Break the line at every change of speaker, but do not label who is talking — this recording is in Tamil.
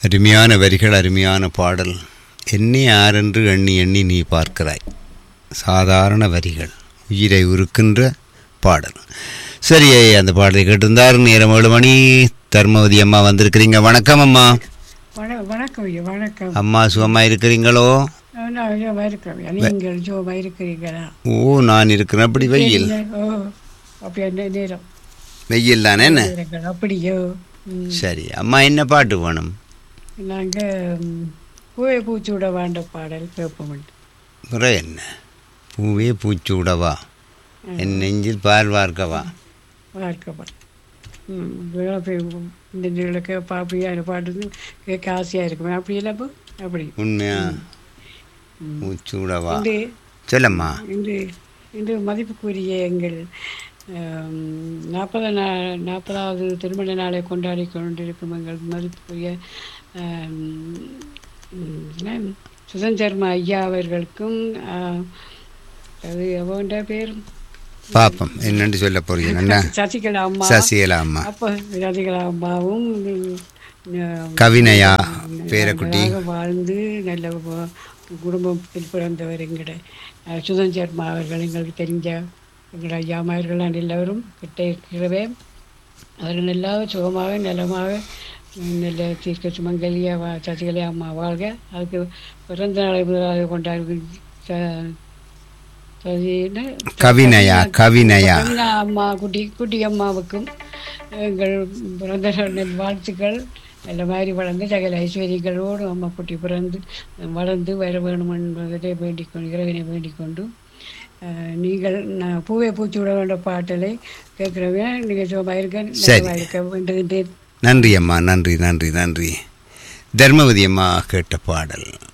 அருமையான வரிகள் அருமையான பாடல் என்னை யாரென்று எண்ணி எண்ணி நீ பார்க்கிறாய் சாதாரண வரிகள் உயிரை உருக்கின்ற பாடல் சரி அந்த பாடலை கேட்டிருந்தார் நேரம் ஏழு மணி தர்மவதி அம்மா வந்திருக்கிறீங்க வணக்கம் அம்மா
வண- வணக்கம் ஐயா வணக்கம்
அம்மா சுகமா இருக்கிறீங்களோ
நான் ஜோமா இருக்கிறேன் ஐயா. நீங்கள் ஜோமா இருக்கிறீங்களா
ஓ நான் இருக்கிறேன் அப்படி வெயில்
இல்லை, ஓ அப்படி என்ன நேரம்
வெயில் தானே என்ன
நேரங்கள் அப்படியோ ம்.
சரி அம்மா என்ன பாட்டு வேணும்
நாங்க ம், பூவை பூச்சூட வாண்ட பாடல் கேட்போம்
பிறகு என்ன பூவே பூச்சூடவா என் நெஞ்சில் பால் வார்க்கவா
பார்க்கப்படும் ம் வேலை போய் இந்த நிலை கேட்பா அப்படியான பாட்டு கேட்க ஆசையாக இருக்குமே அப்படி இல்லை அப்போ அப்படி
உண்மையா
ம்.
பூச்சூடவா
இன்று
சொல்லம்மா
இன்று இன்று மதிப்புக்குரிய எங்கள் நாற்பது நா நாற்பதாவது திருமண நாளை கொண்டாடி கொண்டிருக்கும் எங்கள் மதிப்புக்குரிய ஆம், ம், என்ன, சுதந்திரமா ஐயா அவர்களுக்கும் ஆ, அது அவன்ட பேர்
பாப்பம் என்னன்னு சொல்ல போறீங்க என்ன
சசிகலா அம்மா
சசிகலா அம்மா
அப்போ சசிகலா அம்மாவும் ம்,
கவினயா பேரக்குட்டி
நன்றாக வாழ்ந்து நல்ல வ- குடும்பத்தில் பிறந்தவர் எங்கட அஹ், சுதஞ்சர்மா அவர்கள் எங்களுக்கு தெரிஞ்ச எங்களோட ஐயாமார்கள் எல்லோரும் கிட்ட இருக்கிறவே அவர்கள் நல்லா சுகமாக நலமாக ம், நல்ல தீர்க்க சுமங்கலியா வா சசிகலை அம்மா வாழ்க அதுக்கு பிறந்த நாளை முதலாக கொண்டாடி ச- சசி என்ன?
கவினயா கவினயா
கவினா அம்மா குட்டி குட்டி அம்மாவுக்கும் எங்கள் பிறந்த நாள் வாழ்த்துக்கள் நல்ல மாதிரி வளர்ந்து சகல ஐஸ்வர்யங்களோடு அம்மா குட்டி பிறந்து வளர்ந்து வர வேணும் என்பதை வேண்டிக் கொண்டு இறைவனை வேண்டிக் கொண்டு அஹ், நீங்கள் நான் பூவை பூச்சி விட வேண்ட பாட்டலை கேட்குறவங்க நீங்கள் சுகமாக இருக்க
சரி.
நல்லதாக இருக்க வேண்டுகின்றேன்
நன்றி அம்மா நன்றி நன்றி நன்றி தர்மவதி அம்மா கேட்ட பாடல்